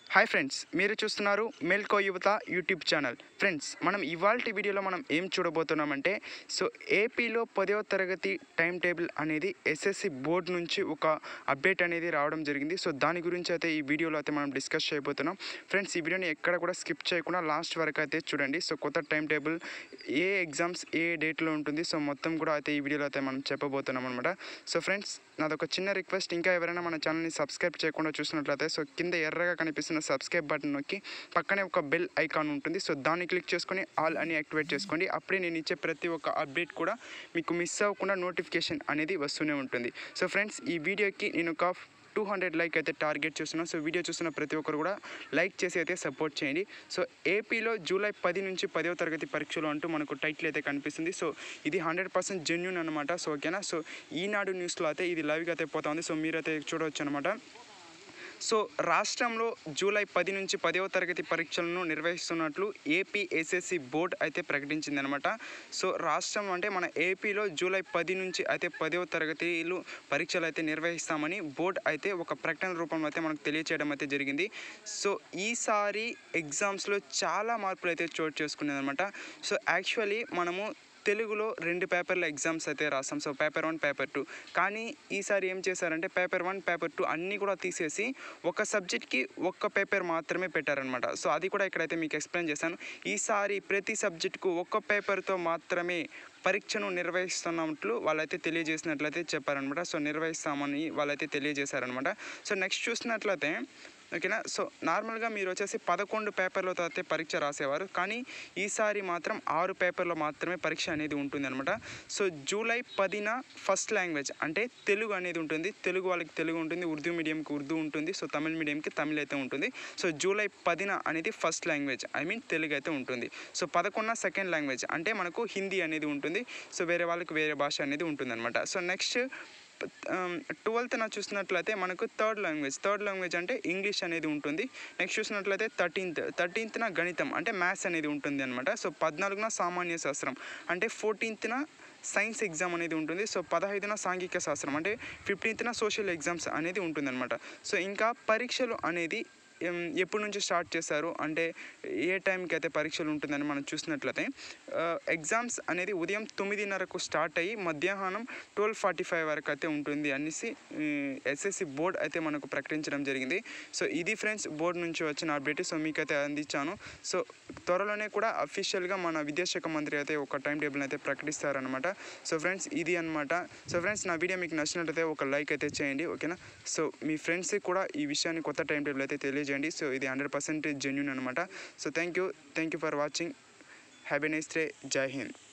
hi friends మీరు చూస్తున్నారు మెల్కో యువత యూట్యూబ్ ఛానల్ ఫ్రెండ్స్ మనం ఇవాళ వీడియోలో మనం ఏం చూడబోతున్నామంటే సో ఏపీలో పదవ తరగతి టైం టేబుల్ అనేది ఎస్ఎస్సి బోర్డు నుంచి ఒక అప్డేట్ అనేది రావడం జరిగింది సో దాని గురించి అయితే ఈ వీడియోలో అయితే మనం డిస్కస్ చేయబోతున్నాం ఫ్రెండ్స్ ఈ వీడియోని ఎక్కడ కూడా స్కిప్ చేయకుండా లాస్ట్ వరకు అయితే చూడండి సో కొత్త టైం టేబుల్ ఏ ఎగ్జామ్స్ ఏ డేట్లో ఉంటుంది సో మొత్తం కూడా అయితే ఈ వీడియోలో అయితే మనం చెప్పబోతున్నాం అనమాట సో ఫ్రెండ్స్ నాదొక చిన్న రిక్వెస్ట్ ఇంకా ఎవరైనా మన ఛానల్ని సబ్స్క్రైబ్ చేయకుండా చూసినట్లయితే సో కింద ఎర్రగా కనిపిస్తున్న సబ్స్క్రైబ్ బటన్ నొక్కి పక్కనే ఒక బెల్ ఐకాన్ ఉంటుంది సో దాన్ని క్లిక్ చేసుకొని ఆల్ అని యాక్టివేట్ చేసుకోండి అప్పుడే నేను ఇచ్చే ప్రతి ఒక్క అప్డేట్ కూడా మీకు మిస్ అవ్వకుండా నోటిఫికేషన్ అనేది వస్తూనే ఉంటుంది సో ఫ్రెండ్స్ ఈ వీడియోకి నేను ఒక టూ హండ్రెడ్ లైక్ అయితే టార్గెట్ చేస్తున్నాను సో వీడియో చూస్తున్న ప్రతి ఒక్కరు కూడా లైక్ చేసి అయితే సపోర్ట్ చేయండి సో ఏపీలో జూలై పది నుంచి పదవ తరగతి పరీక్షలు అంటూ మనకు టైటిల్ అయితే కనిపిస్తుంది సో ఇది హండ్రెడ్ పర్సెంట్ జెన్యున్ అనమాట సో ఓకేనా సో ఈనాడు న్యూస్లో అయితే ఇది లైవ్గా అయితే పోతా ఉంది సో మీరైతే చూడవచ్చు అనమాట సో రాష్ట్రంలో జూలై పది నుంచి పదవ తరగతి పరీక్షలను నిర్వహిస్తున్నట్లు ఏపీ ఎస్ఎస్సి బోర్డ్ అయితే ప్రకటించింది అనమాట సో రాష్ట్రం అంటే మన ఏపీలో జూలై పది నుంచి అయితే పదవ తరగతిలు పరీక్షలు అయితే నిర్వహిస్తామని బోర్డ్ అయితే ఒక ప్రకటన రూపంలో అయితే మనకు తెలియచేయడం అయితే జరిగింది సో ఈసారి ఎగ్జామ్స్లో చాలా మార్పులు అయితే చోటు చేసుకునేది అనమాట సో యాక్చువల్లీ మనము తెలుగులో రెండు పేపర్ల ఎగ్జామ్స్ అయితే రాస్తాం so paper one paper two కానీ ఈసారి ఏం చేశారంటే పేపర్ వన్ పేపర్ టూ అన్నీ కూడా తీసేసి ఒక సబ్జెక్ట్కి ఒక్క పేపర్ మాత్రమే పెట్టారనమాట సో అది కూడా ఇక్కడైతే మీకు ఎక్స్ప్లెయిన్ చేశాను ఈసారి ప్రతి సబ్జెక్టుకు ఒక్క పేపర్తో మాత్రమే పరీక్షను నిర్వహిస్తున్నట్లు వాళ్ళైతే తెలియజేసినట్లయితే చెప్పారనమాట సో నిర్వహిస్తామని వాళ్ళైతే తెలియజేశారనమాట సో నెక్స్ట్ చూసినట్లయితే ఓకేనా సో నార్మల్గా మీరు వచ్చేసి పదకొండు పేపర్లతో అయితే పరీక్ష రాసేవారు కానీ ఈసారి మాత్రం ఆరు పేపర్లో మాత్రమే పరీక్ష అనేది ఉంటుంది అనమాట సో జూలై పదిన ఫస్ట్ లాంగ్వేజ్ అంటే తెలుగు అనేది ఉంటుంది తెలుగు వాళ్ళకి తెలుగు ఉంటుంది ఉర్దూ మీడియంకి ఉర్దూ ఉంటుంది సో తమిళ మీడియంకి తమిళ్ అయితే ఉంటుంది సో జూలై పదిన అనేది first language I mean Telugu అయితే ఉంటుంది సో పదకొండున సెకండ్ లాంగ్వేజ్ అంటే మనకు హిందీ అనేది ఉంటుంది సో వేరే వాళ్ళకి వేరే భాష అనేది ఉంటుంది అనమాట సో నెక్స్ట్ ట్వెల్త్న చూసినట్లయితే మనకు థర్డ్ లాంగ్వేజ్ థర్డ్ లాంగ్వేజ్ అంటే ఇంగ్లీష్ అనేది ఉంటుంది నెక్స్ట్ చూసినట్లయితే థర్టీన్త్ థర్టీన్త్న గణితం అంటే మ్యాథ్స్ అనేది ఉంటుంది అనమాట సో పద్నాలుగున సామాన్య శాస్త్రం అంటే ఫోర్టీన్త్న సైన్స్ ఎగ్జామ్ అనేది ఉంటుంది సో పదహైదున సాంఘిక శాస్త్రం అంటే ఫిఫ్టీన్త్న సోషల్ ఎగ్జామ్స్ అనేది ఉంటుంది అనమాట సో ఇంకా పరీక్షలు అనేది ఎం, ఎప్పటి నుంచి స్టార్ట్ చేశారు అంటే ఏ టైంకి అయితే పరీక్షలు ఉంటుందని మనం చూసినట్లయితే ఆ, ఎగ్జామ్స్ అనేది ఉదయం తొమ్మిదిన్నరకు స్టార్ట్ అయ్యి మధ్యాహ్నం ట్వెల్వ్ ఫార్టీ ఫైవ్ వరకు అయితే ఉంటుంది అనేసి ఎస్ఎస్సి బోర్డ్ అయితే మనకు ప్రకటించడం జరిగింది సో ఇది ఫ్రెండ్స్ బోర్డు నుంచి వచ్చిన అప్డేట్ సో మీకైతే అందించాను సో త్వరలోనే కూడా అఫీషియల్గా మన విద్యాశాఖ మంత్రి అయితే ఒక టైం టేబుల్ అయితే ప్రకటిస్తారనమాట సో ఫ్రెండ్స్ ఇది అనమాట సో ఫ్రెండ్స్ నా వీడియో మీకు నచ్చినట్లయితే ఒక లైక్ అయితే చేయండి ఓకేనా సో మీ ఫ్రెండ్స్కి కూడా ఈ విషయాన్ని కొత్త టైం టేబుల్ అయితే తెలియజేయండి సో ఇది హండ్రెడ్ పర్సెంట్ జెన్యున్ అనమాట so thank you thank you for watching happy nice day Jai Hind